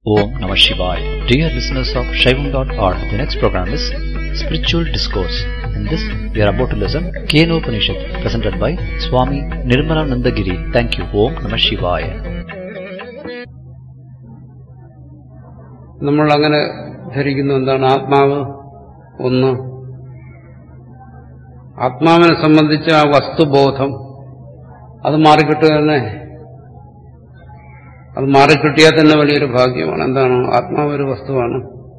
Om Namah Shivaya. Dear listeners of Shaivam.org, the next program is Spiritual Discourse. In this, we are about to listen Keno Upanishad, presented by Swami Nirmalananda Giri. Thank you. Om Namah Shivaya. നമ്മൾ അങ്ങനെ ധരിക്കുന്നു എന്താണ് ആത്മാവ് ഒന്ന് ആത്മാവിനെ സംബന്ധിച്ച ആ വസ്തുബോധം അത് മാറിക്കിട്ടുക തന്നെ അത് മാറിക്കിട്ടിയാൽ തന്നെ വലിയൊരു ഭാഗ്യമാണ് എന്താണ് ആത്മാവ് ഒരു വസ്തുവാണ്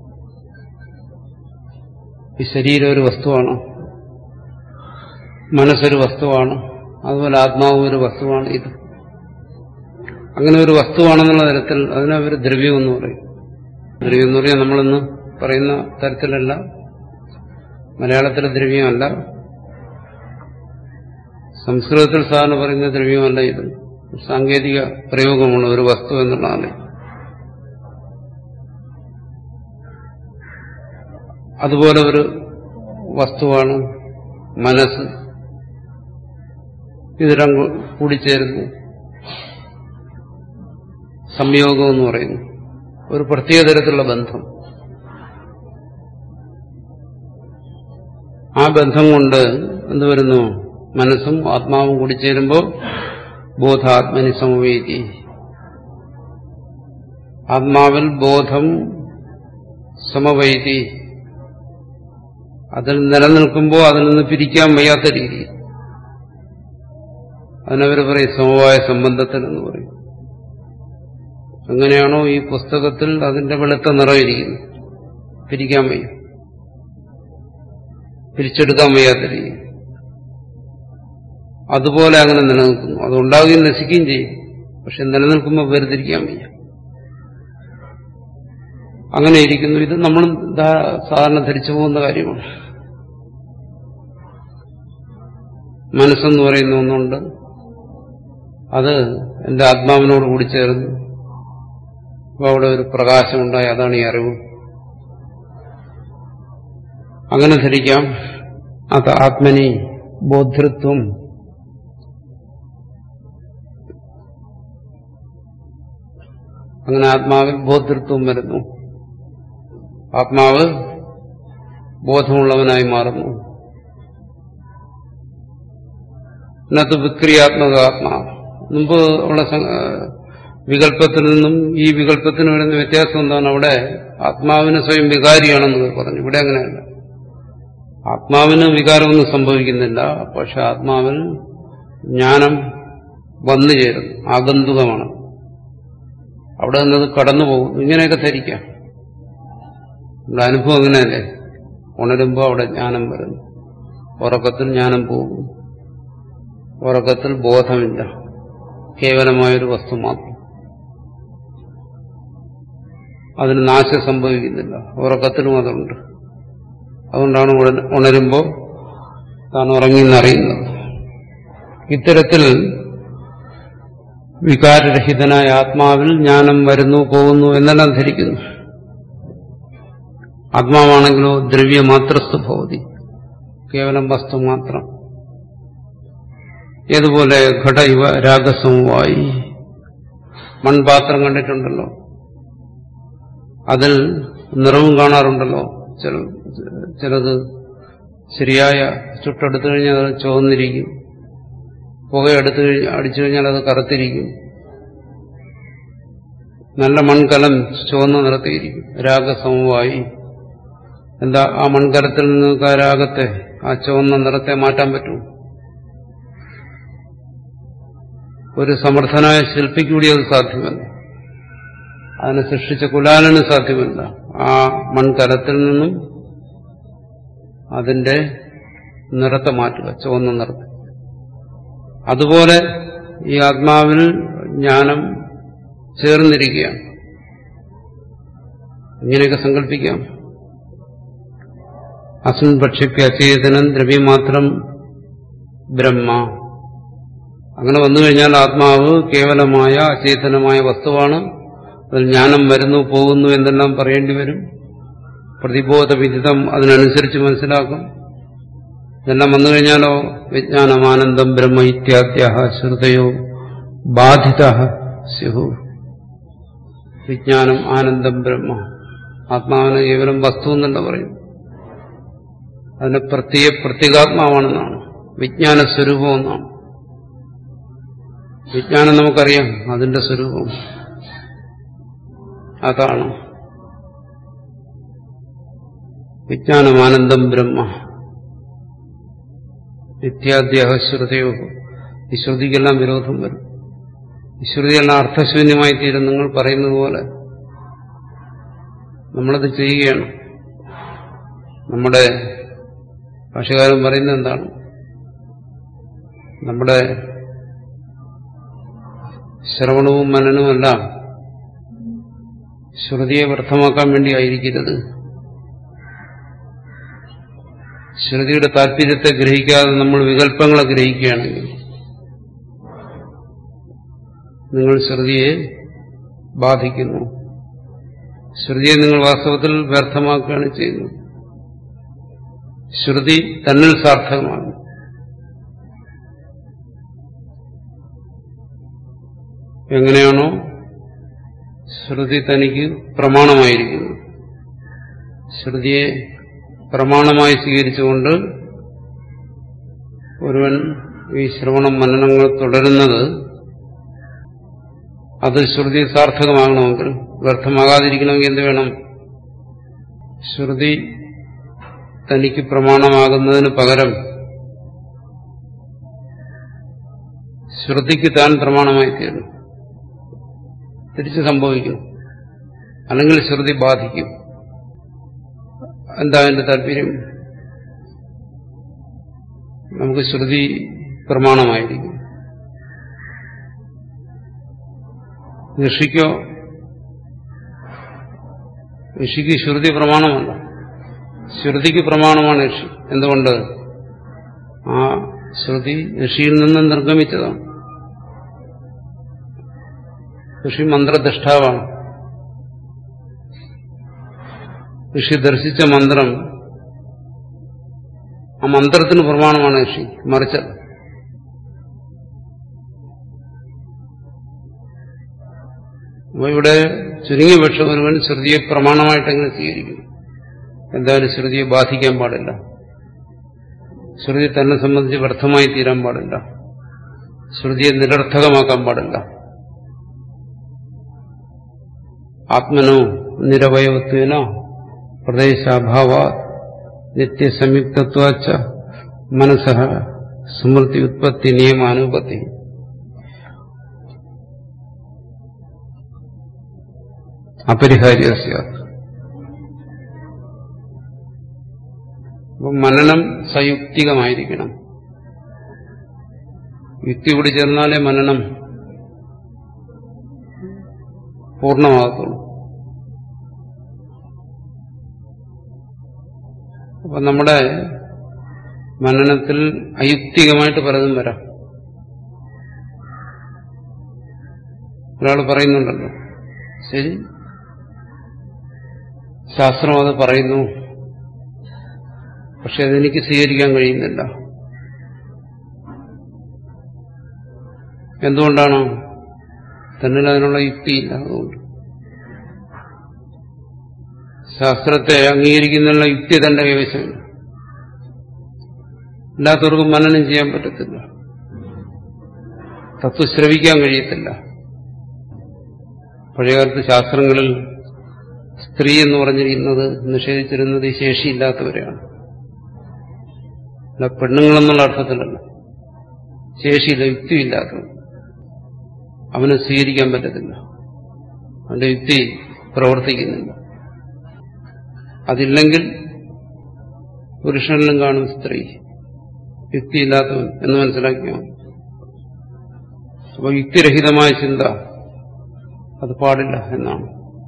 ഈ ശരീരം ഒരു വസ്തുവാണ് മനസ്സൊരു വസ്തുവാണ് അതുപോലെ ആത്മാവും ഒരു വസ്തുവാണ് ഇത് അങ്ങനെ ഒരു വസ്തുവാണെന്നുള്ള തരത്തിൽ അതിനെ ഒരു ദ്രവ്യം എന്ന് പറയും ദ്രവ്യം എന്ന് പറയാൻ നമ്മളിന്ന് പറയുന്ന തരത്തിലല്ല മലയാളത്തിലെ ദ്രവ്യമല്ല സംസ്കൃതത്തിൽ സാധാരണ പറയുന്ന ദ്രവ്യമല്ല ഇത് സാങ്കേതിക പ്രയോഗമാണ് ഒരു വസ്തു എന്നുള്ളതാണ് അതുപോലെ ഒരു വസ്തുവാണ് മനസ്സ് ഇതിരം കൂടിച്ചേരുന്നു സംയോഗം എന്ന് പറയുന്നു ഒരു പ്രത്യേക തരത്തിലുള്ള ബന്ധം ആ ബന്ധം കൊണ്ട് എന്ത് വരുന്നു മനസ്സും ആത്മാവും കൂടി ചേരുമ്പോൾ ബോധാത്മനി സമവേദി ആത്മാവിൽ ബോധം സമവൈതി അതിൽ നിലനിൽക്കുമ്പോൾ അതിൽ നിന്ന് പിരിക്കാൻ വയ്യാത്ത രീതി അതിനവർ പറയും സമവായ സംബന്ധത്തിൽ എന്ന് പറയും അങ്ങനെയാണോ ഈ പുസ്തകത്തിൽ അതിന്റെ വെളുത്ത നിറമിരിക്കുന്നത് പിരിക്കാൻ വയ്യ പിരിച്ചെടുക്കാൻ വയ്യാത്ത രീതി അതുപോലെ അങ്ങനെ നിലനിൽക്കുന്നു അത് ഉണ്ടാവുകയും നശിക്കുകയും ചെയ്യും പക്ഷെ നിലനിൽക്കുമ്പോൾ വേർതിരിക്കാൻ വയ്യ അങ്ങനെ ഇരിക്കുന്നു ഇത് നമ്മൾ സാധാരണ ധരിച്ചു പോകുന്ന കാര്യമാണ് മനസ്സെന്ന് പറയുന്ന ഒന്നുണ്ട് അത് എന്റെ ആത്മാവിനോട് കൂടി ചേർന്ന് അപ്പോൾ അവിടെ ഒരു പ്രകാശമുണ്ടായി അതാണ് ഈ അറിവ് അങ്ങനെ ധരിക്കാം അത് ആത്മനി ബോധൃത്വം അങ്ങനെ ആത്മാവിൽ ബോധൃത്വം വരുന്നു ആത്മാവ് ബോധമുള്ളവനായി മാറുന്നു ഇതിനകത്ത് വിക്രിയാത്മക ആത്മാവ് മുമ്പ് അവിടെ വികല്പത്തിൽ നിന്നും ഈ വികല്പത്തിന് വരുന്ന വ്യത്യാസം എന്താണ് അവിടെ ആത്മാവിന് സ്വയം വികാരിയാണെന്ന് പറഞ്ഞു ഇവിടെ അങ്ങനെയല്ല ആത്മാവിന് വികാരമൊന്നും സംഭവിക്കുന്നില്ല പക്ഷെ ആത്മാവിൽ ജ്ഞാനം വന്നു ചേരുന്നു ആഗന്തുകമാണ് അവിടെ നിന്നത് കടന്നു പോകും ഇങ്ങനെയൊക്കെ ധരിക്കാം നമ്മുടെ അനുഭവം അങ്ങനെയല്ലേ ഉണരുമ്പോൾ അവിടെ ജ്ഞാനം വരുന്നു ഉറക്കത്തിൽ ജ്ഞാനം പോകും ഉറക്കത്തിൽ ബോധമില്ല കേവലമായൊരു വസ്തു മാത്രം അതിന് നാശം സംഭവിക്കുന്നില്ല ഉറക്കത്തിലും അതുണ്ട് അതുകൊണ്ടാണ് ഉണരുമ്പോൾ താൻ ഉറങ്ങിയെന്നറിയുന്നത് ഇത്തരത്തിൽ വികാരരഹിതനായ ആത്മാവിൽ ജ്ഞാനം വരുന്നു പോകുന്നു എന്നെല്ലാം ധരിക്കുന്നു ആത്മാവാണെങ്കിലോ ദ്രവ്യമാത്രസ്തു ഭവതി കേവലം വസ്തു മാത്രം ഏതുപോലെ ഘട ഇവ രാഗസമവായി മൺപാത്രം കണ്ടിട്ടുണ്ടല്ലോ അതിൽ നിറവും കാണാറുണ്ടല്ലോ ചില ചിലത് ശരിയായ ചുട്ടെടുത്തു കഴിഞ്ഞാൽ അത് ചുവന്നിരിക്കും പുകയെടുത്ത് കഴിഞ്ഞ് അടിച്ചു കഴിഞ്ഞാൽ അത് കറുത്തിരിക്കും നല്ല മൺകലം ചുവന്ന് നിറത്തിയിരിക്കും രാഗസമവായി എന്താ ആ മൺകലത്തിൽ നിന്ന് ആ രാഗത്തെ ആ ചുവന്ന നിറത്തെ മാറ്റാൻ പറ്റും ഒരു സമർത്ഥനായ ശില്പിക്ക് കൂടി അത് സാധ്യമല്ല അതിനെ സൃഷ്ടിച്ച കുലാലന് സാധ്യമല്ല ആ മൺകലത്തിൽ നിന്നും അതിന്റെ നിറത്തെ മാറ്റുക ചുവന്ന നിറത്തെ അതുപോലെ ഈ ആത്മാവിൽ ജ്ഞാനം ചേർന്നിരിക്കുകയാണ് ഇങ്ങനെയൊക്കെ സങ്കല്പിക്കാം അസുൻ ഭക്ഷ്യക്ക് അചേതനം ദ്രവ്യമാത്രം ബ്രഹ്മ അങ്ങനെ വന്നു കഴിഞ്ഞാൽ ആത്മാവ് കേവലമായ അചേതനമായ വസ്തുവാണ് അതിൽ ജ്ഞാനം വരുന്നു പോകുന്നു എന്നെല്ലാം പറയേണ്ടി വരും പ്രതിബോധ വിദിതം അതിനനുസരിച്ച് മനസ്സിലാക്കും ഇതെല്ലാം വന്നു കഴിഞ്ഞാലോ വിജ്ഞാനമാനന്ദം ബ്രഹ്മ ഇത്യാദ്യ ശ്രുതയോ ബാധിത സ്യു വിജ്ഞാനം ആനന്ദം ബ്രഹ്മ ആത്മാവിനെ കേവലം വസ്തു എന്നല്ല പറയും അതിന്റെ പ്രത്യേക പ്രത്യേകാത്മാവാണെന്നാണ് വിജ്ഞാന സ്വരൂപം എന്നാണ് വിജ്ഞാനം നമുക്കറിയാം അതിന്റെ സ്വരൂപം അതാണ് വിജ്ഞാനം ആനന്ദം ബ്രഹ്മ നിത്യാദ്യഹ ശ്രുതയോ ഈ ശ്രുതിക്കെല്ലാം വിരോധം വരും ഈ ശ്രുതിയെല്ലാം അർത്ഥശൂന്യമായി തീരും നിങ്ങൾ പറയുന്നത് പോലെ നമ്മളത് ചെയ്യുകയാണ് നമ്മുടെ ഭാഷകാരൻ പറയുന്നത് എന്താണ് നമ്മുടെ ശ്രവണവും മനനവുമെല്ലാം ശ്രുതിയെ വ്യർത്ഥമാക്കാൻ വേണ്ടി ആയിരിക്കരുത് ശ്രുതിയുടെ താല്പര്യത്തെ ഗ്രഹിക്കാതെ നമ്മൾ വികല്പങ്ങളെ ഗ്രഹിക്കുകയാണെങ്കിൽ നിങ്ങൾ ശ്രുതിയെ ബാധിക്കുന്നു ശ്രുതിയെ നിങ്ങൾ വാസ്തവത്തിൽ വ്യർത്ഥമാക്കുകയാണ് ചെയ്യുന്നത് ശ്രുതി തന്നിൽ സാർത്ഥകമാണ് എങ്ങനെയാണോ ശ്രുതി തനിക്ക് പ്രമാണമായിരിക്കുന്നു ശ്രുതിയെ പ്രമാണമായി സ്വീകരിച്ചുകൊണ്ട് ഒരുവൻ ഈ ശ്രവണം മനനങ്ങൾ തുടരുന്നത് അത് ശ്രുതി സാർത്ഥകമാകണമെങ്കിൽ വ്യർത്ഥമാകാതിരിക്കണമെങ്കിൽ എന്ത് വേണം ശ്രുതി തനിക്ക് പ്രമാണമാകുന്നതിന് പകരം ശ്രുതിക്ക് താൻ പ്രമാണമായി തീർന്നു തിരിച്ചു സംഭവിക്കും അല്ലെങ്കിൽ ശ്രുതി ബാധിക്കും എന്താ എന്റെ താല്പര്യം നമുക്ക് ശ്രുതി പ്രമാണമായിരിക്കും ഋഷിക്കോ ഋഷിക്ക് ശ്രുതി പ്രമാണമല്ല ശ്രുതിക്ക് പ്രമാണമാണ് ഋഷി എന്തുകൊണ്ട് ആ ശ്രുതി ഋഷിയിൽ നിന്ന് നിർഗമിച്ചതാണ് ഋഷി മന്ത്രദ്രഷ്ടാവാണ് ഋഷി ദർശിച്ച മന്ത്രം ആ മന്ത്രത്തിന് പ്രമാണമാണ് ഋഷി മറിച്ച് അപ്പൊ ഇവിടെ ചുരുങ്ങിയ പക്ഷം ഒരുവൻ ശ്രുതിയെ പ്രമാണമായിട്ടെങ്ങനെ സ്വീകരിക്കും എന്തായാലും ശ്രുതിയെ ബാധിക്കാൻ പാടില്ല ശ്രുതി തന്നെ സംബന്ധിച്ച് വ്യർത്ഥമായി തീരാൻ പാടില്ല ശ്രുതിയെ നിരർത്ഥകമാക്കാൻ പാടില്ല ആത്മനോ നിരവയവത്വേന പ്രദേശാഭാവ നിത്യസംയുക്തത്വാച്ച മനസ്സ സ്മൃതി ഉത്പത്തി നിയമാനുപത്തി അപരിഹാര്യ അപ്പം മനനം സയുക്തികമായിരിക്കണം യുക്തി കൂടി ചേർന്നാലേ മനനം പൂർണ്ണമാകത്തുള്ളൂ അപ്പൊ നമ്മുടെ മനനത്തിൽ അയുക്തികമായിട്ട് പലതും വരാം ഒരാൾ പറയുന്നുണ്ടല്ലോ ശരി ശാസ്ത്രം അത് പറയുന്നു പക്ഷെ അതെനിക്ക് സ്വീകരിക്കാൻ കഴിയുന്നില്ല എന്തുകൊണ്ടാണ് തന്നിൽ അതിനുള്ള യുക്തിയില്ല അതുകൊണ്ട് ശാസ്ത്രത്തെ അംഗീകരിക്കുന്നതിനുള്ള യുക്തി തന്റെ കൈവശമില്ല അല്ലാത്തവർക്കും മനനം ചെയ്യാൻ പറ്റത്തില്ല തത്വ ശ്രവിക്കാൻ കഴിയത്തില്ല പഴയകാലത്ത് ശാസ്ത്രങ്ങളിൽ സ്ത്രീ എന്ന് പറഞ്ഞിരിക്കുന്നത് നിഷേധിച്ചിരുന്നത് ഈ ശേഷിയില്ലാത്തവരെയാണ് അല്ല പെണ്ണുങ്ങളെന്നുള്ള അർത്ഥത്തിലല്ല ശേഷിയില്ല യുക്തിയില്ലാത്തവൻ അവനെ സ്വീകരിക്കാൻ പറ്റത്തില്ല അവന്റെ യുക്തി പ്രവർത്തിക്കുന്നില്ല അതില്ലെങ്കിൽ പുരുഷനിലും കാണും സ്ത്രീ യുക്തിയില്ലാത്തവൻ എന്ന് മനസ്സിലാക്കിയോ അപ്പൊ യുക്തിരഹിതമായ ചിന്ത അത് പാടില്ല എന്നാണ്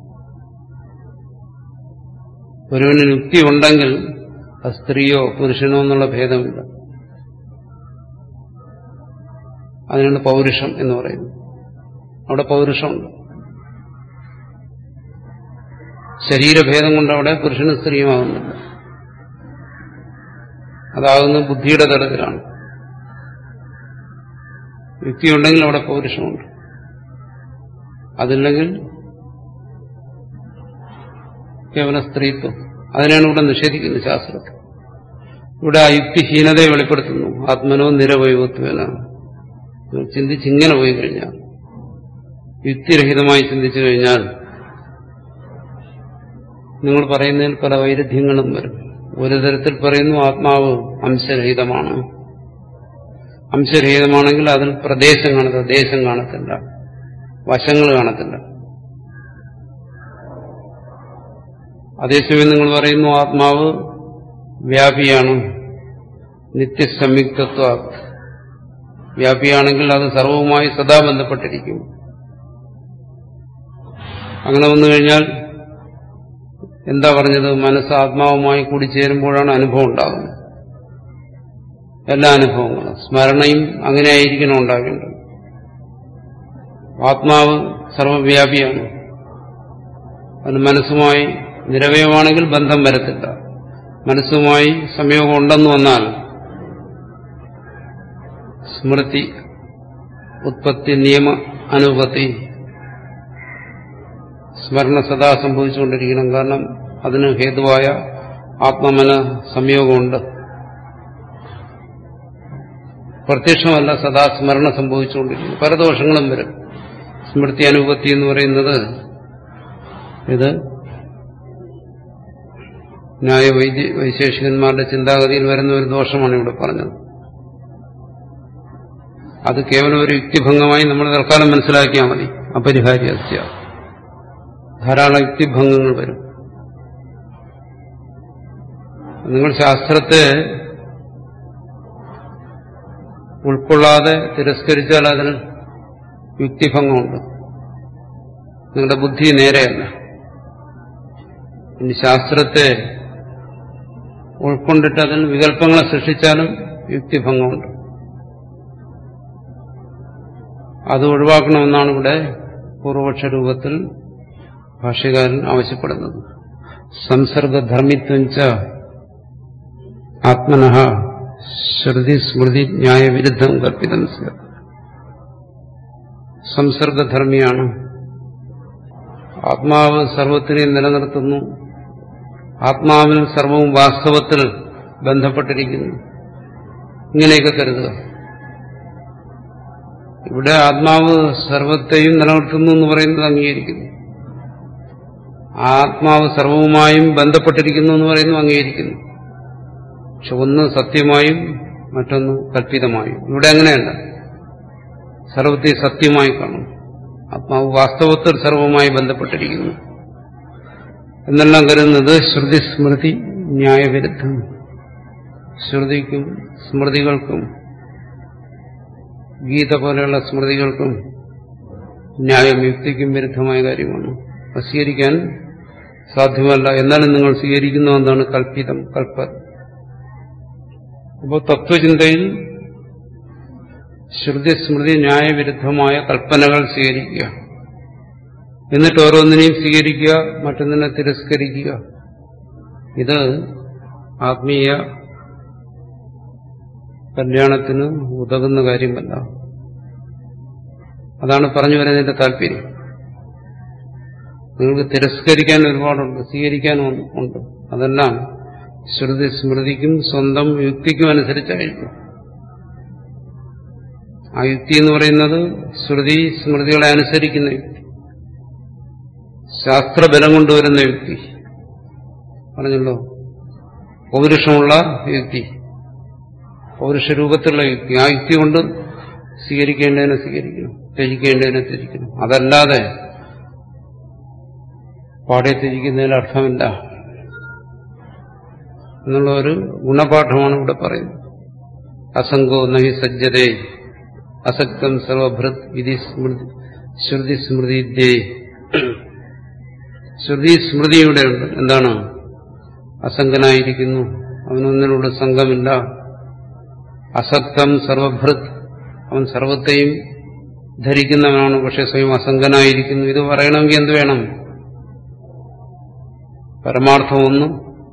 ഒരുവന് യുക്തി ഉണ്ടെങ്കിൽ അത് സ്ത്രീയോ പുരുഷനോ എന്നുള്ള ഭേദമില്ല അതിനാണ് പൗരുഷം എന്ന് പറയുന്നത് അവിടെ പൗരുഷമുണ്ട് ശരീരഭേദം കൊണ്ട് അവിടെ പുരുഷനും സ്ത്രീയുമാകുന്നില്ല അതാകുന്നത് ബുദ്ധിയുടെ തലത്തിലാണ് യുക്തിയുണ്ടെങ്കിൽ അവിടെ പൗരുഷമുണ്ട് അതില്ലെങ്കിൽ കേവല സ്ത്രീത്വം അതിനാണ് ഇവിടെ നിഷേധിക്കുന്നത് ശാസ്ത്രത്തിൽ ഇവിടെ ആ യുക്തിഹീനതയെ വെളിപ്പെടുത്തുന്നു ആത്മനോ നിരവയവത്വേന ചിന്തിച്ചിങ്ങനെ പോയി കഴിഞ്ഞാൽ യുക്തിരഹിതമായി ചിന്തിച്ചു കഴിഞ്ഞാൽ നിങ്ങൾ പറയുന്നതിൽ പല വൈരുദ്ധ്യങ്ങളും വരും ഒരു തരത്തിൽ പറയുന്നു ആത്മാവ് അംശരഹിതമാണ് അംശരഹിതമാണെങ്കിൽ അതിൽ പ്രദേശം കാണത്തില്ല ദേശം കാണത്തില്ല വശങ്ങൾ കാണത്തില്ല അതേസമയം നിങ്ങൾ പറയുന്നു ആത്മാവ് വ്യാപിയാണ് നിത്യസംയുക്തത്വ വ്യാപിയാണെങ്കിൽ അത് സർവവുമായി സദാ ബന്ധപ്പെട്ടിരിക്കും അങ്ങനെ വന്നു കഴിഞ്ഞാൽ എന്താ പറഞ്ഞത് മനസ്സ് ആത്മാവുമായി കൂടിച്ചേരുമ്പോഴാണ് അനുഭവം ഉണ്ടാകുന്നത് എല്ലാ അനുഭവങ്ങളും സ്മരണയും അങ്ങനെ ആയിരിക്കണം ഉണ്ടാകേണ്ടത് ആത്മാവ് സർവവ്യാപിയാണ് അത് മനസ്സുമായി നിരവയമാണെങ്കിൽ ബന്ധം വരത്തില്ല മനസ്സുമായി സംയോഗം ഉണ്ടെന്ന് വന്നാൽ സ്മൃതി ഉത്പത്തി നിയമ അനുപത്തി സ്മരണ സദാ സംഭവിച്ചുകൊണ്ടിരിക്കണം കാരണം അതിന് ഹേതുവായ ആത്മമന സംയോഗമുണ്ട് പ്രത്യക്ഷമല്ല സദാ സ്മരണ സംഭവിച്ചുകൊണ്ടിരിക്കുന്നു പല ദോഷങ്ങളും വരും സ്മൃതി അനുപത്തി എന്ന് പറയുന്നത് ഇത് ന്യായ വൈദ്യ വൈശേഷികന്മാരുടെ ചിന്താഗതിയിൽ വരുന്ന ഒരു ദോഷമാണ് ഇവിടെ പറഞ്ഞത് അത് കേവലം ഒരു യുക്തിഭംഗമായി നമ്മൾ തൽക്കാലം മനസ്സിലാക്കിയാൽ മതി അപരിഹാര്യ അസ്യ ധാരാളം യുക്തിഭംഗങ്ങൾ വരും നിങ്ങൾ ശാസ്ത്രത്തെ ഉൾക്കൊള്ളാതെ തിരസ്കരിച്ചാൽ അതിന് യുക്തിഭംഗമുണ്ട് നിങ്ങളുടെ ബുദ്ധി നേരെയല്ല ഇനി ശാസ്ത്രത്തെ ഉൾക്കൊണ്ടിട്ട് അതിന് വികല്പങ്ങളെ സൃഷ്ടിച്ചാലും യുക്തിഭംഗമുണ്ട് അത് ഒഴിവാക്കണമെന്നാണ് ഇവിടെ പൂർവപക്ഷ രൂപത്തിൽ ഭാഷ്യകാരൻ ആവശ്യപ്പെടുന്നത് സംസർഗധർമ്മിത്വം ച ആത്മന ശ്രുതി സ്മൃതി ന്യായവിരുദ്ധം കൽപ്പിതം സംസർഗധർമ്മിയാണ് ആത്മാവ് സർവത്തിനെയും നിലനിർത്തുന്നു ആത്മാവിൽ സർവവും വാസ്തവത്തിൽ ബന്ധപ്പെട്ടിരിക്കുന്നു ഇങ്ങനെയൊക്കെ കരുതുക ഇവിടെ ആത്മാവ് സർവത്തെയും നിലനിർത്തുന്നു എന്ന് പറയുന്നത് അംഗീകരിക്കുന്നു ആത്മാവ് സർവവുമായും ബന്ധപ്പെട്ടിരിക്കുന്നു എന്ന് പറയുന്നു അംഗീകരിക്കുന്നു പക്ഷെ ഒന്ന് സത്യമായും മറ്റൊന്ന് കല്പിതമായും ഇവിടെ അങ്ങനെയല്ല സർവത്തെ സത്യമായി കാണും ആത്മാവ് വാസ്തവത്തിൽ സർവവുമായി ബന്ധപ്പെട്ടിരിക്കുന്നു എന്നെല്ലാം കരുതുന്നത് ശ്രുതി സ്മൃതി ന്യായവിരുദ്ധം ശ്രുതിക്കും സ്മൃതികൾക്കും ഗീത പോലെയുള്ള സ്മൃതികൾക്കും ന്യായം യുക്തിക്കും വിരുദ്ധമായ കാര്യമാണ് അത് സ്വീകരിക്കാൻ സാധ്യമല്ല എന്നാലും നിങ്ങൾ സ്വീകരിക്കുന്ന എന്താണ് കൽപ്പിതം കൽപ്പ അപ്പോൾ തത്വചിന്തയിൽ ശ്രുതി സ്മൃതി ന്യായവിരുദ്ധമായ കൽപ്പനകൾ സ്വീകരിക്കുക എന്നിട്ട് ഓരോന്നിനെയും സ്വീകരിക്കുക മറ്റൊന്നിനെ തിരസ്കരിക്കുക ഇത് ആത്മീയ കല്യാണത്തിന് ഉതകുന്ന കാര്യമല്ല അതാണ് പറഞ്ഞു വരുന്നതിന്റെ താല്പര്യം നിങ്ങൾക്ക് തിരസ്കരിക്കാൻ ഒരുപാടുണ്ട് സ്വീകരിക്കാനും ഉണ്ട് അതെല്ലാം ശ്രുതി സ്മൃതിക്കും സ്വന്തം യുക്തിക്കും അനുസരിച്ചായിരിക്കും ആ യുക്തി എന്ന് പറയുന്നത് ശ്രുതി സ്മൃതികളെ അനുസരിക്കുന്ന യുക്തി ശാസ്ത്രബലം കൊണ്ടുവരുന്ന യുക്തി പറഞ്ഞല്ലോ പൗരുഷമുള്ള യുക്തി പൗരുഷരൂപത്തിലുള്ള യുക്തി ആ യുക്തി കൊണ്ട് സ്വീകരിക്കേണ്ടതിനെ സ്വീകരിക്കണം ത്യജിക്കേണ്ടതിനെ ത്യജിക്കണം അതല്ലാതെ പാടെ ത്യജിക്കുന്നതിൽ അർത്ഥമില്ല എന്നുള്ള ഒരു ഗുണപാഠമാണ് ഇവിടെ പറയുന്നത് അസംഗോ നഹി സജ്ജതേ അസക്തം സർവഭൃത് വിധി സ്മൃതി ശ്രുതി സ്മൃതി ശ്രുതി സ്മൃതി ഇവിടെ ഉണ്ട് എന്താണ് അസംഗനായിരിക്കുന്നു അവനൊന്നിനോട് സംഘമില്ല അസക്തം സർവഭൃത് അവൻ സർവത്തെയും ധരിക്കുന്നവനാണ് പക്ഷെ സ്വയം അസംഗനായിരിക്കുന്നു ഇത് പറയണമെങ്കിൽ എന്ത് വേണം പരമാർത്ഥം ഒന്നും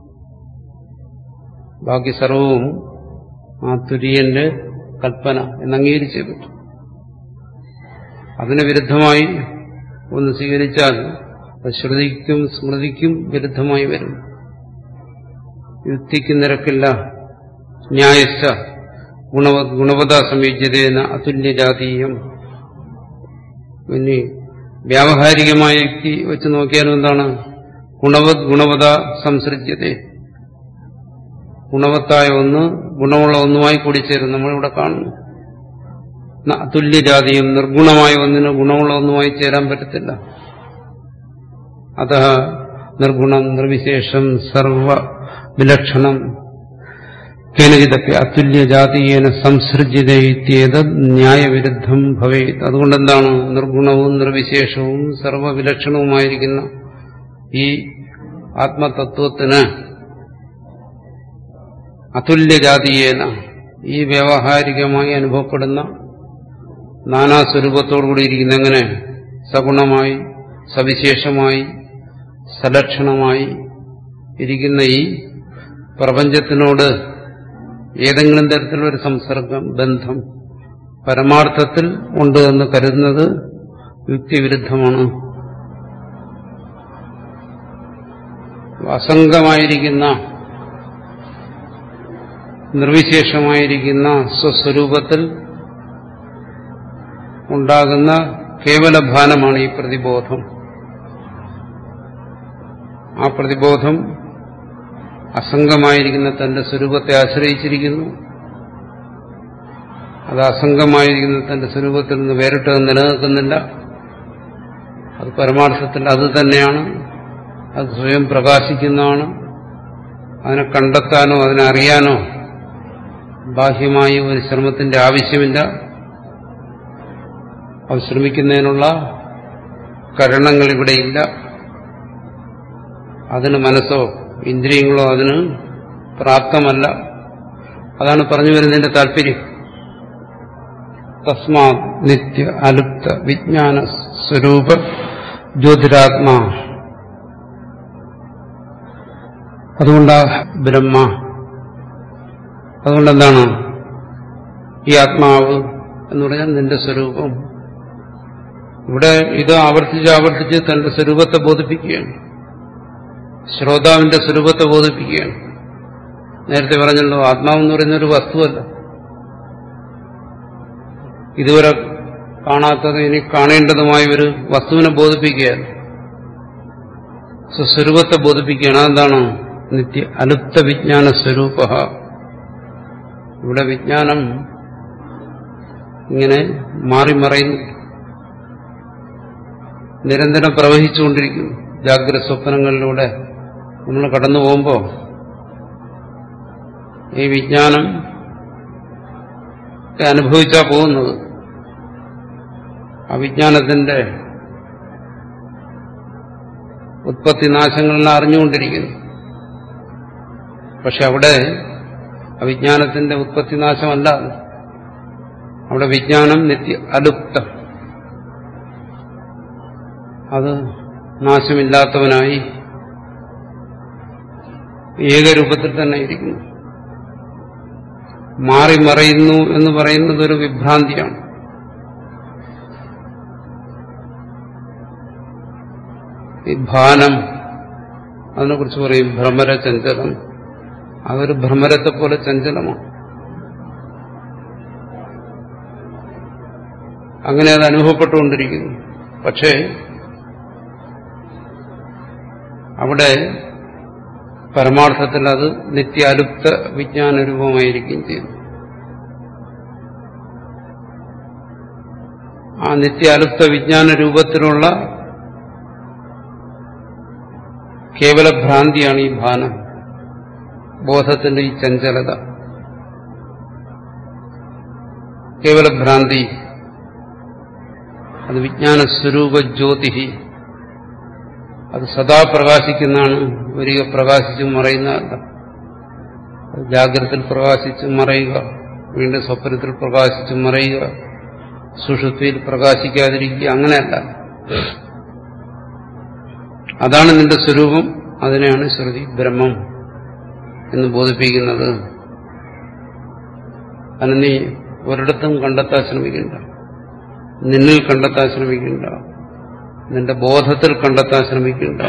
ബാക്കി സർവവും ആ തുര്യന്റെ കൽപ്പന എന്നംഗീകരിച്ചേ പറ്റും അതിന് വിരുദ്ധമായി ഒന്ന് സ്വീകരിച്ചാൽ അത് ശ്രുതിക്കും സ്മൃതിക്കും വിരുദ്ധമായി വരും യുക്തിക്ക് നിരക്കില്ല ന്യായസ്ഥ ഗുണവ ഗുണവത സംയോജ്യതയെന്ന അതുല്യജാതീയം പിന്നെ വ്യാവഹാരികമായ യുക്തി വെച്ച് നോക്കിയാലും എന്താണ് ഗുണവത് ഗുണവത സംസൃജ്യത ഗുണവത്തായ ഒന്ന് ഗുണമുള്ള ഒന്നുമായി കൂടിച്ചേരും നമ്മളിവിടെ കാണുന്നു അതുല്യജാതിയും നിർഗുണമായ ഒന്നിന് ഗുണമുള്ള ഒന്നുമായി ചേരാൻ പറ്റത്തില്ല അത നിർഗുണം നിർവിശേഷം സർവ വിലക്ഷണം കേനചിതൊക്കെ അതുല്യജാതീയേന സംസൃജിതേത് ന്യായവിരുദ്ധം ഭവേത് അതുകൊണ്ടെന്താണ് നിർഗുണവും നിർവിശേഷവും സർവവിലക്ഷണവുമായിരിക്കുന്ന ഈ ആത്മതത്വത്തിന് അതുല്യജാതീയേന ഈ വ്യാവഹാരികമായി അനുഭവപ്പെടുന്ന നാനാസ്വരൂപത്തോടുകൂടി ഇരിക്കുന്ന എങ്ങനെ സഗുണമായി സവിശേഷമായി സലക്ഷണമായി ഇരിക്കുന്ന ഈ പ്രപഞ്ചത്തിനോട് ഏതെങ്കിലും തരത്തിലൊരു സംസർഗം ബന്ധം പരമാർത്ഥത്തിൽ ഉണ്ട് എന്ന് കരുതുന്നത് യുക്തിവിരുദ്ധമാണ് അസംഗമായിരിക്കുന്ന നിർവിശേഷമായിരിക്കുന്ന സ്വസ്വരൂപത്തിൽ ഉണ്ടാകുന്ന കേവലഭാനമാണ് ഈ പ്രതിബോധം ആ പ്രതിബോധം അസംഗമായിരിക്കുന്ന തന്റെ സ്വരൂപത്തെ ആശ്രയിച്ചിരിക്കുന്നു അത് അസംഗമായിരിക്കുന്ന തന്റെ സ്വരൂപത്തിൽ നിന്ന് വേറിട്ട് നിലനിൽക്കുന്നില്ല അത് പരമാർത്ഥത്തിൽ അത് തന്നെയാണ് അത് സ്വയം പ്രകാശിക്കുന്നതാണ് അതിനെ കണ്ടെത്താനോ അതിനെ അറിയാനോ ബാഹ്യമായി ഒരു ശ്രമത്തിന്റെ ആവശ്യമില്ല അത് ശ്രമിക്കുന്നതിനുള്ള കരണങ്ങൾ ഇവിടെയില്ല അതിന് മനസ്സോ ഇന്ദ്രിയങ്ങളോ അതിന് പ്രാപ്തമല്ല അതാണ് പറഞ്ഞു വരുന്നതിന്റെ താല്പര്യം തസ്മാ നിത്യ അലുപ്ത വിജ്ഞാന സ്വരൂപ ജ്യോതിരാത്മാ അതുകൊണ്ടാ ബ്രഹ്മ അതുകൊണ്ടെന്താണ് ഈ ആത്മാവ് എന്ന് പറഞ്ഞാൽ നിന്റെ സ്വരൂപം ഇവിടെ ഇത് ആവർത്തിച്ച് ആവർത്തിച്ച് തന്റെ സ്വരൂപത്തെ ബോധിപ്പിക്കുകയാണ് ശ്രോതാവിന്റെ സ്വരൂപത്തെ ബോധിപ്പിക്കുകയാണ് നേരത്തെ പറഞ്ഞല്ലോ ആത്മാവെന്ന് പറയുന്ന ഒരു വസ്തുവല്ല ഇതുവരെ കാണാത്തത് ഇനി കാണേണ്ടതുമായ ഒരു വസ്തുവിനെ ബോധിപ്പിക്കുകയാണ് സ്വസ്വരൂപത്തെ ബോധിപ്പിക്കുകയാണ് അതെന്താണ് നിത്യ അലുപ്ത വിജ്ഞാന സ്വരൂപ ഇവിടെ വിജ്ഞാനം ഇങ്ങനെ മാറി മറയുന്നു നിരന്തരം പ്രവഹിച്ചുകൊണ്ടിരിക്കുന്നു ജാഗ്രത സ്വപ്നങ്ങളിലൂടെ നമ്മൾ കടന്നു പോകുമ്പോൾ ഈ വിജ്ഞാനം അനുഭവിച്ചാ പോകുന്നത് ആ വിജ്ഞാനത്തിന്റെ ഉത്പത്തിനാശങ്ങളെല്ലാം അറിഞ്ഞുകൊണ്ടിരിക്കുന്നു പക്ഷെ അവിടെ അവിജ്ഞാനത്തിന്റെ ഉത്പത്തിനാശമല്ല അത്. അവിടെ വിജ്ഞാനം നിത്യ അലുപ്തം അത് നാശമില്ലാത്തവനായി ഏകരൂപത്തിൽ തന്നെ ഇരിക്കുന്നു മാറി മറയുന്നു എന്ന് പറയുന്നത് ഒരു വിഭ്രാന്തിയാണ് ഈ ഭാനം അതിനെക്കുറിച്ച് പറയും ഭ്രമര ചഞ്ചലം അതൊരു ഭ്രമരത്തെ പോലെ ചഞ്ചലമാണ് അങ്ങനെ അത് അനുഭവപ്പെട്ടുകൊണ്ടിരിക്കുന്നു പക്ഷേ അവിടെ പരമാർത്ഥത്തിൽ അത് നിത്യാലുപ്ത വിജ്ഞാന രൂപമായിരിക്കുകയും ചെയ്യുന്നു ആ നിത്യാലുപ്ത വിജ്ഞാന രൂപത്തിലുള്ള കേവല ഭ്രാന്തിയാണ് ഈ ഭാനം ബോധത്തിന്റെ ഈ ചഞ്ചലത കേവല ഭ്രാന്തി അത് വിജ്ഞാന സ്വരൂപ ജ്യോതിഹി അത് സദാ പ്രകാശിക്കുന്നതാണ് ഒരിക്കൽ പ്രകാശിച്ചും മറയുന്നതല്ല അത് ജാഗ്രതത്തിൽ പ്രകാശിച്ചും മറയുക വീണ്ടും സ്വപ്നത്തിൽ പ്രകാശിച്ചും മറയുക സുഷുപ്തിയിൽ പ്രകാശിക്കാതിരിക്കുക അങ്ങനെയല്ല അതാണ് നിന്റെ സ്വരൂപം അതിനെയാണ് ശ്രുതി ബ്രഹ്മം എന്ന് ബോധിപ്പിക്കുന്നത് അതിന് നീ ഒരിടത്തും കണ്ടെത്താൻ ശ്രമിക്കണ്ട നിന്നിൽ കണ്ടെത്താൻ ശ്രമിക്കണ്ട നിന്റെ ബോധത്തിൽ കണ്ടെത്താൻ ശ്രമിക്കണ്ട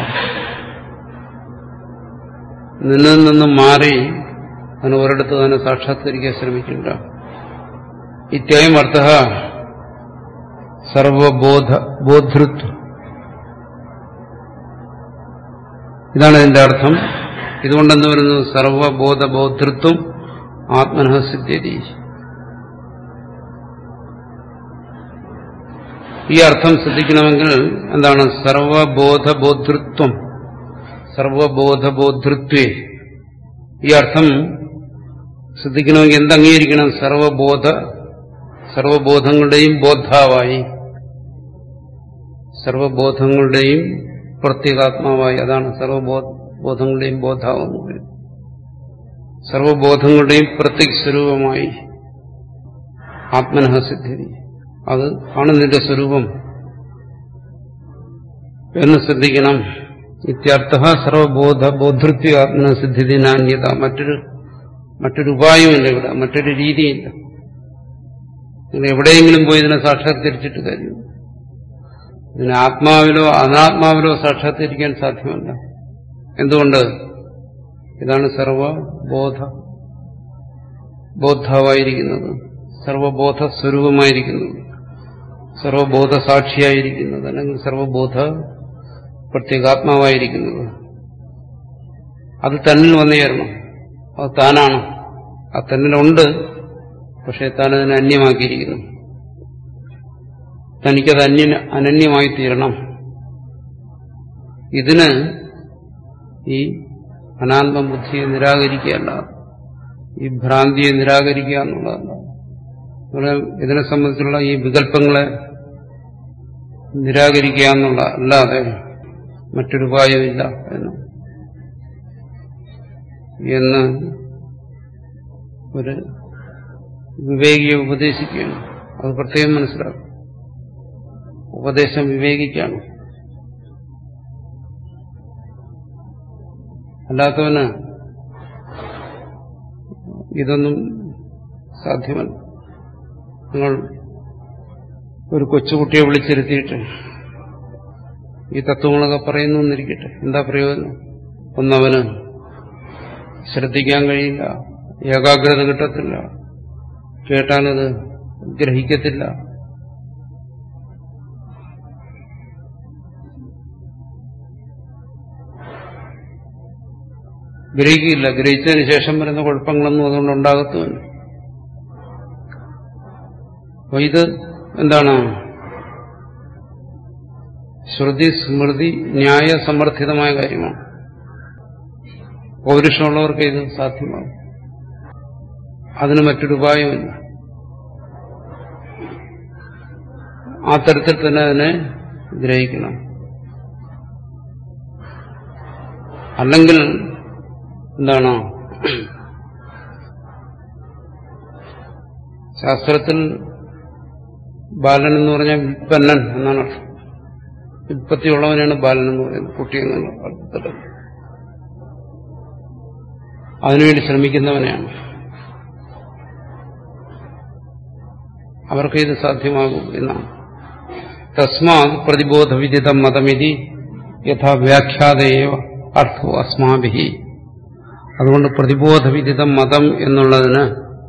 നിന്നിൽ നിന്നും മാറി അതിന് ഒരിടത്ത് തന്നെ സാക്ഷാത്കരിക്കാൻ ശ്രമിക്കണ്ട ഇത്യായം അർത്ഥ സർവബോധ ബോധൃത്വം ഇതാണ് ഇതിന്റെ അർത്ഥം ഇതുകൊണ്ടെന്ന് വരുന്നത് സർവബോധ ബോധൃത്വം ആത്മനഃ സിദ്ധ്യതി ഈ അർത്ഥം ശ്രദ്ധിക്കണമെങ്കിൽ എന്താണ് സർവബോധബോധൃത്വം സർവബോധബോധൃത്വേ ഈ അർത്ഥം ശ്രദ്ധിക്കണമെങ്കിൽ എന്തംഗീകരിക്കണം സർവബോധ സർവബോധങ്ങളുടെയും ബോദ്ധാവായി സർവബോധങ്ങളുടെയും പ്രത്യേകാത്മാവായി അതാണ് സർവബോധങ്ങളുടെയും ബോധാവെന്ന് പറയുന്നത് സർവബോധങ്ങളുടെയും പ്രത്യേക സ്വരൂപമായി ആത്മനഃ സിദ്ധി അത് ആണ് നിന്റെ സ്വരൂപം എന്ന് ശ്രദ്ധിക്കണം ഇത്യർത്ഥ സർവബോധ ബോധൃത്വ ആത്മന സിദ്ധി നാന്യത മറ്റൊരു മറ്റൊരു ഉപായമില്ല ഇവിടെ മറ്റൊരു രീതിയില്ല നിങ്ങൾ എവിടെയെങ്കിലും പോയി ഇതിനെ സാക്ഷാത്കരിച്ചിട്ട് കാര്യം ഇതിനെ ആത്മാവിലോ അനാത്മാവിലോ സാക്ഷാത്കരിക്കാൻ സാധ്യമല്ല എന്തുകൊണ്ട് ഇതാണ് സർവബോധ ബോദ്ധാവായിരിക്കുന്നത് സർവബോധ സ്വരൂപമായിരിക്കുന്നത് സർവബോധ സാക്ഷിയായിരിക്കുന്നത് അല്ലെങ്കിൽ സർവബോധ പ്രത്യേകാത്മാവായിരിക്കുന്നത് അത് തന്നിൽ വന്നു ചേരണം അത് താനാണ് ആ തന്നിലുണ്ട് പക്ഷെ താൻ അതിനെ അന്യമാക്കിയിരിക്കുന്നു തനിക്കത് അന്യ അനന്യമായി തീരണം ഇതിന് ഈ അനാത്മ ബുദ്ധിയെ നിരാകരിക്കുകയല്ല ഈ ഭ്രാന്തിയെ നിരാകരിക്കുക എന്നുള്ളതല്ല ഇവിടെ ഇതിനെ സംബന്ധിച്ചുള്ള ഈ വികല്പങ്ങളെ നിരാകരിക്കുക എന്നുള്ള അല്ലാതെ മറ്റൊരു ഉപായമില്ല എന്ന് എന്ന് ഒരു വിവേകിയെ ഉപദേശിക്കുകയാണ് അത് പ്രത്യേകം മനസ്സിലാക്കും ഉപദേശം വിവേകിക്കാണ് അല്ലാത്തവന് ഇതൊന്നും സാധ്യമല്ല നിങ്ങൾ ഒരു കൊച്ചുകുട്ടിയെ വിളിച്ചിരുത്തിയിട്ട് ഈ തത്വങ്ങളൊക്കെ പറയുന്നു എന്നിരിക്കട്ടെ എന്താ പ്രയോജനം ഒന്നവന് ശ്രദ്ധിക്കാൻ കഴിയില്ല ഏകാഗ്രത കിട്ടത്തില്ല കേട്ടാലത് ഗ്രഹിക്കത്തില്ല ഗ്രഹിക്കില്ല ഗ്രഹിച്ചതിന് ശേഷം വരുന്ന കുഴപ്പങ്ങളൊന്നും അതുകൊണ്ട് ഉണ്ടാകത്തുമില്ല അപ്പൊ ഇത് എന്താണ് ശ്രുതി സ്മൃതി ന്യായ സമർത്ഥിതമായ കാര്യമാണ് പൗരുഷമുള്ളവർക്ക് ഇത് സാധ്യമാകും അതിന് മറ്റൊരു ഉപായമില്ല ആ തരത്തിൽ തന്നെ അതിനെ ഗ്രഹിക്കണം അല്ലെങ്കിൽ എന്താണ് ശാസ്ത്രത്തിൽ ബാലൻ എന്ന് പറഞ്ഞാൽ വിൽപ്പന്നൻ എന്നാണ് അർത്ഥം വിൽപ്പത്തിയുള്ളവനാണ് ബാലൻ എന്ന് പറയുന്നത് കുട്ടി എന്നുള്ള അർത്ഥത്തിൽ അതിനുവേണ്ടി ശ്രമിക്കുന്നവനെയാണ് അവർക്ക് ഇത് സാധ്യമാകും എന്നാണ് തസ്മാത് പ്രതിബോധവിദിതം മതമിതി യഥാ വ്യാഖ്യാതയേവ അർത്ഥോ അസ്മാഭി അതുകൊണ്ട് പ്രതിബോധവിദിതം മതം എന്നുള്ളതിന്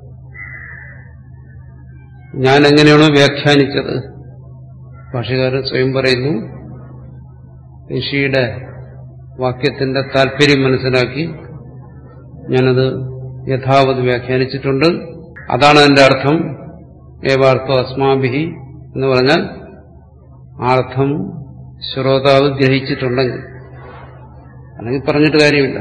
ഞാൻ എങ്ങനെയാണോ വ്യാഖ്യാനിച്ചത് ഭാഷകാരൻ സ്വയം പറയുന്നു ഋഷിയുടെ വാക്യത്തിന്റെ താല്പര്യം മനസ്സിലാക്കി ഞാനത് യഥാവത് വ്യാഖ്യാനിച്ചിട്ടുണ്ട് അതാണ് അതിന്റെ അർത്ഥം ഏവാർത്ഥോ അസ്മാഭിഹി എന്ന് പറഞ്ഞാൽ ആ അർത്ഥം ശ്രോതാവ് ഗ്രഹിച്ചിട്ടുണ്ടെങ്കിൽ അല്ലെങ്കിൽ പറഞ്ഞിട്ട് കാര്യമില്ല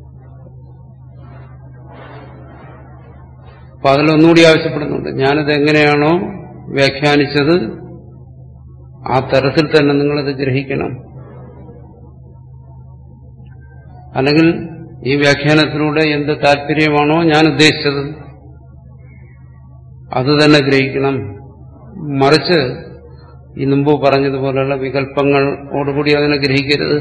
അപ്പൊ അതിലൊന്നുകൂടി ആവശ്യപ്പെടുന്നുണ്ട് ഞാനത് എങ്ങനെയാണോ വ്യാഖ്യാനിച്ചത് ആ തരത്തിൽ തന്നെ നിങ്ങളത് ഗ്രഹിക്കണം അല്ലെങ്കിൽ ഈ വ്യാഖ്യാനത്തിലൂടെ എന്ത് താല്പര്യമാണോ ഞാൻ ഉദ്ദേശിച്ചത് അത് തന്നെ ഗ്രഹിക്കണം മറിച്ച് ഈ മുമ്പ് പറഞ്ഞതുപോലെയുള്ള വികല്പങ്ങളോടുകൂടി അതിനെ ഗ്രഹിക്കരുത്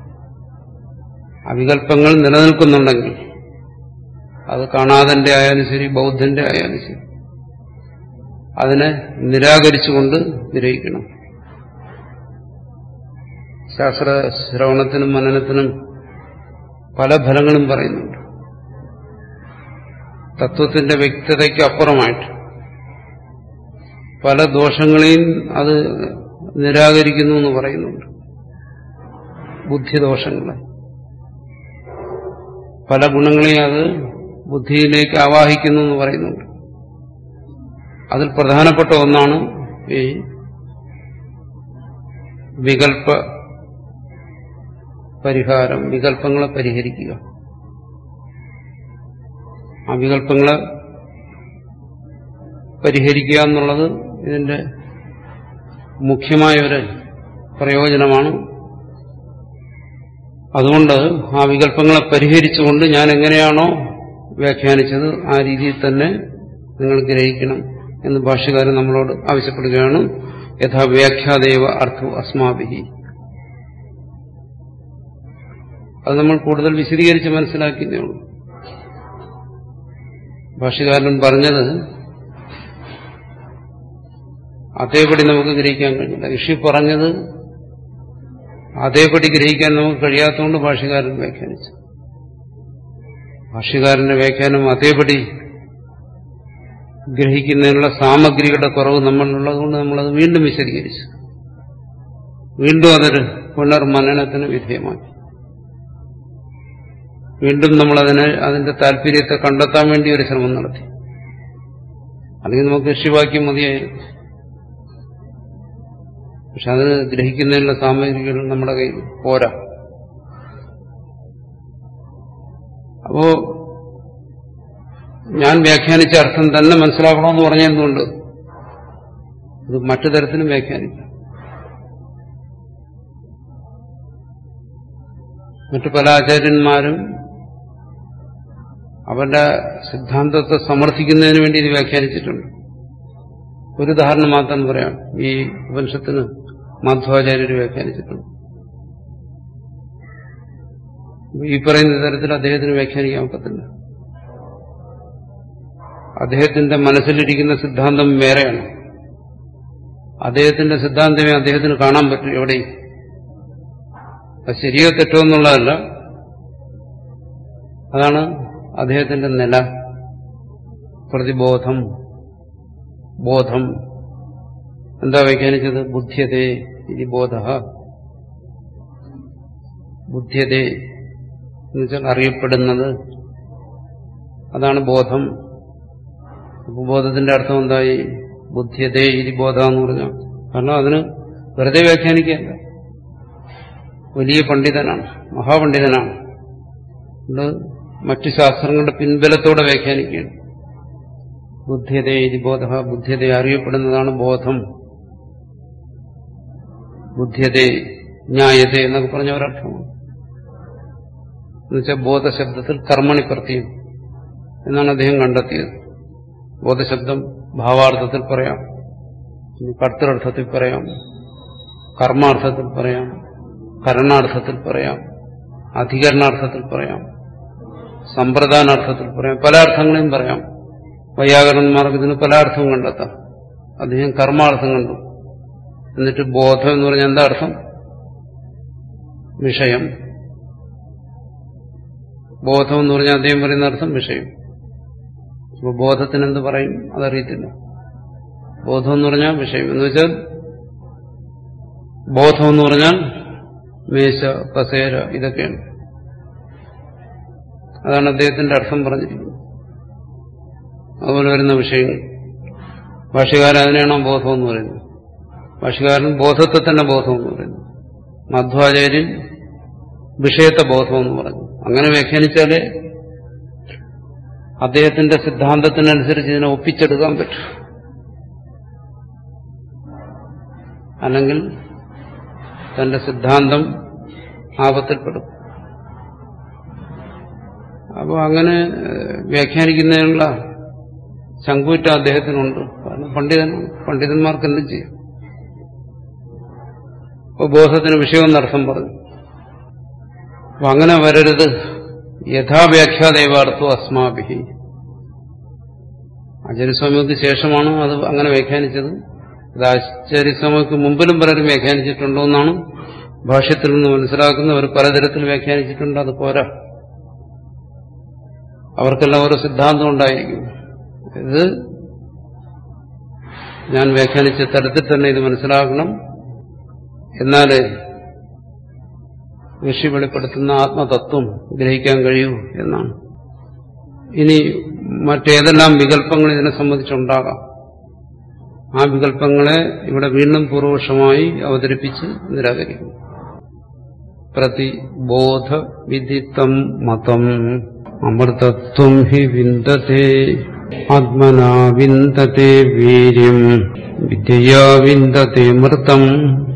ആ വികല്പങ്ങൾ നിലനിൽക്കുന്നുണ്ടെങ്കിൽ അത് കാണാതന്റെ ആയാലും ശരി ബൗദ്ധന്റെ ആയാലും ശരി അതിനെ നിരാകരിച്ചുകൊണ്ട് ഗ്രഹിക്കണം ശാസ്ത്ര ശ്രവണത്തിനും മനനത്തിനും പല ഫലങ്ങളും പറയുന്നുണ്ട് തത്വത്തിന്റെ വ്യക്തതയ്ക്ക് അപ്പുറമായിട്ട് പല ദോഷങ്ങളെയും അത് നിരാകരിക്കുന്നു എന്ന് പറയുന്നുണ്ട് ബുദ്ധിദോഷങ്ങളെ പല ഗുണങ്ങളെയും അത് ബുദ്ധിയിലേക്ക് ആവാഹിക്കുന്നു എന്ന് പറയുന്നുണ്ട് അതിൽ പ്രധാനപ്പെട്ട ഒന്നാണ് ഈ വികൽപ്പ പരിഹാരം വികല്പങ്ങളെ പരിഹരിക്കുക ആ വികല്പങ്ങളെ പരിഹരിക്കുക എന്നുള്ളത് ഇതിന്റെ മുഖ്യമായ ഒരു പ്രയോജനമാണ് അതുകൊണ്ട് ആ വികല്പങ്ങളെ പരിഹരിച്ചുകൊണ്ട് ഞാൻ എങ്ങനെയാണോ വ്യാഖ്യാനിച്ചത് ആ രീതിയിൽ തന്നെ നിങ്ങൾ ഗ്രഹിക്കണം എന്ന് ഭാഷ്യകാരൻ നമ്മളോട് ആവശ്യപ്പെടുകയാണ് യഥാ വ്യാഖ്യാദേവ അർത്ഥ അസ്മാഭിഹി അത് നമ്മൾ കൂടുതൽ വിശദീകരിച്ച് മനസ്സിലാക്കിയതേ ഉള്ളൂ ഭാഷ്യകാരൻ പറഞ്ഞത് അതേപടി നമുക്ക് ഗ്രഹിക്കാൻ കഴിയില്ല ഋഷി പറഞ്ഞത് അതേപടി ഗ്രഹിക്കാൻ നമുക്ക് കഴിയാത്തതുകൊണ്ട് ഭാഷ്യകാരൻ വ്യാഖ്യാനിച്ചു ഭാഷ്യകാരന്റെ വ്യാഖ്യാനം അതേപടി ഗ്രഹിക്കുന്നതിനുള്ള സാമഗ്രികളുടെ കുറവ് നമ്മളിലുള്ളതുകൊണ്ട് നമ്മളത് വീണ്ടും വിശദീകരിച്ചു വീണ്ടും അതൊരു പുനർമനനത്തിന് വിധേയമാക്കി വീണ്ടും നമ്മളതിനെ അതിന്റെ താല്പര്യത്തെ കണ്ടെത്താൻ വേണ്ടി ഒരു ശ്രമം നടത്തി അല്ലെങ്കിൽ നമുക്ക് ഋഷിവാക്യം മതിയായിരുന്നു പക്ഷെ അത് ഗ്രഹിക്കുന്നതിനുള്ള സാമഗ്രികൾ നമ്മുടെ കയ്യിൽ പോരാ അപ്പോ ഞാൻ വ്യാഖ്യാനിച്ച അർത്ഥം തന്നെ മനസ്സിലാക്കണമെന്ന് പറഞ്ഞെന്തുകൊണ്ട് ഇത് മറ്റു തരത്തിലും വ്യാഖ്യാനിക്കാം മറ്റു പല ആചാര്യന്മാരും അവരുടെ സിദ്ധാന്തത്തെ സമർത്ഥിക്കുന്നതിന് വേണ്ടി ഇത് വ്യാഖ്യാനിച്ചിട്ടുണ്ട് ഒരു ഉദാഹരണം മാത്രം പറയാം ഈ ഉപനിഷത്തിന് മാധ്വാചാര്യർ വ്യാഖ്യാനിച്ചിട്ടുണ്ട് ഈ പറയുന്ന തരത്തിൽ അദ്ദേഹത്തിന് വ്യാഖ്യാനിക്കാൻ ഒക്കത്തില്ല അദ്ദേഹത്തിന്റെ മനസ്സിലിരിക്കുന്ന സിദ്ധാന്തം വേറെയാണ് അദ്ദേഹത്തിന്റെ സിദ്ധാന്തമേ അദ്ദേഹത്തിന് കാണാൻ പറ്റൂ എവിടെയും അത് ശരിയോ തെറ്റോ എന്നുള്ളതല്ല അതാണ് അദ്ദേഹത്തിന്റെ നില പ്രതിബോധം ബോധം എന്താ വ്യാഖ്യാനിച്ചത് ബുദ്ധ്യതേ ഇതി ബോധ ബുദ്ധ്യതേ എന്നുവെച്ചാൽ അറിയപ്പെടുന്നത് അതാണ് ബോധം അപ്പൊ ബോധത്തിന്റെ അർത്ഥം എന്തായി ബുദ്ധ്യതേ ഇതി ബോധ എന്ന് പറഞ്ഞാൽ കാരണം അതിന് വെറുതെ വ്യാഖ്യാനിക്കുകയല്ല വലിയ പണ്ഡിതനാണ് മഹാപണ്ഡിതനാണ് അത് മറ്റു ശാസ്ത്രങ്ങളുടെ പിൻബലത്തോടെ വ്യാഖ്യാനിക്കുകയാണ് ബുദ്ധ്യതേ ഇതി ബോധ ബുദ്ധ്യത അറിയപ്പെടുന്നതാണ് ബോധം ബുദ്ധ്യതേ ന്യായത എന്നൊക്കെ പറഞ്ഞ ഒരർത്ഥമാണ് എന്നുവെച്ചാൽ ബോധശബ്ദത്തിൽ കർമ്മണി പ്രത്യം എന്നാണ് അദ്ദേഹം കണ്ടെത്തിയത് ബോധശബ്ദം ഭാവാർത്ഥത്തിൽ പറയാം ഇനി കർത്തൃർത്ഥത്തിൽ പറയാം കർമാർത്ഥത്തിൽ പറയാം കരണാർത്ഥത്തിൽ പറയാം അധികരണാർത്ഥത്തിൽ പറയാം സമ്പ്രദാനാർത്ഥത്തിൽ പറയാം പല അർത്ഥങ്ങളെയും പറയാം വൈയാകരണന്മാർക്ക് ഇതിന് പല അർത്ഥവും കണ്ടെത്താം അദ്ദേഹം കർമാർത്ഥം കണ്ടു എന്നിട്ട് ബോധം എന്ന് പറഞ്ഞാൽ എന്താ അർത്ഥം വിഷയം ബോധം എന്ന് പറഞ്ഞാൽ അദ്ദേഹം പറയുന്ന അർത്ഥം വിഷയം അപ്പൊ ബോധത്തിന് എന്ത് പറയും അതറിയത്തില്ല ബോധം എന്ന് പറഞ്ഞാൽ വിഷയം എന്ന് വെച്ചാൽ ബോധം എന്ന് പറഞ്ഞാൽ മേശ കസേര ഇതൊക്കെയാണ് അതാണ് അദ്ദേഹത്തിന്റെ അർത്ഥം പറഞ്ഞിരിക്കുന്നത് അതുപോലെ വരുന്ന വിഷയങ്ങൾ ഭാഷകാരൻ അതിനെയാണോ ബോധം എന്ന് പറയുന്നത് ഭാഷകാരൻ ബോധത്തെ തന്നെ ബോധം എന്ന് പറയുന്നു മധ്വാചാര്യൻ വിഷയത്തെ ബോധം എന്ന് പറഞ്ഞു അങ്ങനെ വ്യാഖ്യാനിച്ചാലേ അദ്ദേഹത്തിന്റെ സിദ്ധാന്തത്തിനനുസരിച്ച് ഇതിനെ ഒപ്പിച്ചെടുക്കാൻ പറ്റും അല്ലെങ്കിൽ തന്റെ സിദ്ധാന്തം ആപത്തിൽപ്പെടും അപ്പോൾ അങ്ങനെ വ്യാഖ്യാനിക്കുന്നതിനുള്ള ചങ്കൂറ്റ അദ്ദേഹത്തിനുണ്ട് കാരണം പണ്ഡിതൻ പണ്ഡിതന്മാർക്ക് എന്തും ചെയ്യും അപ്പോൾ ബോധത്തിന് വിഷയമെന്നർത്ഥം പറഞ്ഞു അപ്പൊ അങ്ങനെ വരരുത് യഥാവ്യാഖ്യാദേവാർത്ഥോ അസ്മാഭി ആചാര്യസ്വാമിക്ക് ശേഷമാണ് അത് അങ്ങനെ വ്യാഖ്യാനിച്ചത് അത് ആചാര്യസ്വാമിക്ക് മുമ്പിലും പലരും വ്യാഖ്യാനിച്ചിട്ടുണ്ടോ എന്നാണ് ഭാഷ്യത്തിൽ നിന്ന് മനസ്സിലാക്കുന്നവർ പലതരത്തിൽ വ്യാഖ്യാനിച്ചിട്ടുണ്ട് അത് പോരാ അവർക്കെല്ലാം ഓരോ സിദ്ധാന്തം ഉണ്ടായിരിക്കും ഇത് ഞാൻ വ്യാഖ്യാനിച്ച തരത്തിൽ തന്നെ ഇത് മനസ്സിലാക്കണം എന്നാലേ ഋഷി വെളിപ്പെടുത്തുന്ന ആത്മതത്വം ഗ്രഹിക്കാൻ കഴിയൂ എന്നാണ് ഇനി മറ്റേതെല്ലാം വികല്പങ്ങൾ ഇതിനെ സംബന്ധിച്ചുണ്ടാകാം ആ വികല്പങ്ങളെ ഇവിടെ വീണ്ടും പൂർവപക്ഷമായി അവതരിപ്പിച്ച് നിരാകരിക്കുന്നു പ്രതിബോധ വിദിത്തം മതം അമൃതത്വം ഹി വിന്ദത്തെ ആത്മനാ വിന്ദത്തെ വീര്യം വിദ്യയാ വിന്ദത്തെ മൃതം